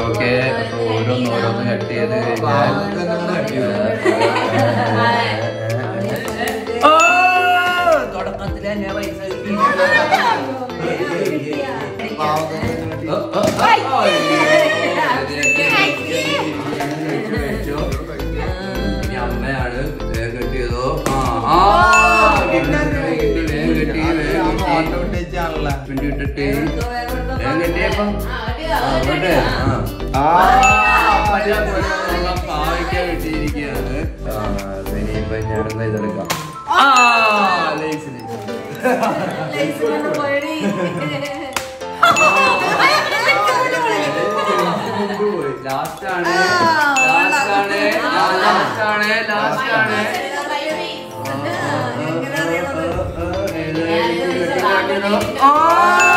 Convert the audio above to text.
Okay അപ്പൊ ഓരോന്ന് ഓരോന്ന് കട്ട് ചെയ്ത് കഴിഞ്ഞാൽ ഓ, തുടക്കത്തില് തന്നെ പൈസ കിട്ടി. ഓ, ഓ, ഓ, ഓ, വെച്ചു, വെച്ചു. ഇനി അമ്മയാണ് വേഗം കെട്ടിയതോ ആ ആ കിട്ടി, കിട്ടി, വേഗം കെട്ടി വേഗം കെട്ടി പിണ്ടി ഇട്ടിട്ട് വേഗം കെട്ടിയപ്പം ആ, അങ്ങോട്ട്. ആ. പല പോലെ ഉള്ള പാവയ്ക്ക വെട്ടിയിരിക്കുകയാണ്. ആ, അപ്പൊ ഇനിയിപ്പൊ ഞാനൊന്ന് ഇതെടുക്കാം. ആ, lace, lace. Last ആണ്, last ആണ്, ആ, last ആണ്, last ആണ്. ഏത് വെട്ടി കാട്ടിയതോ? ആ,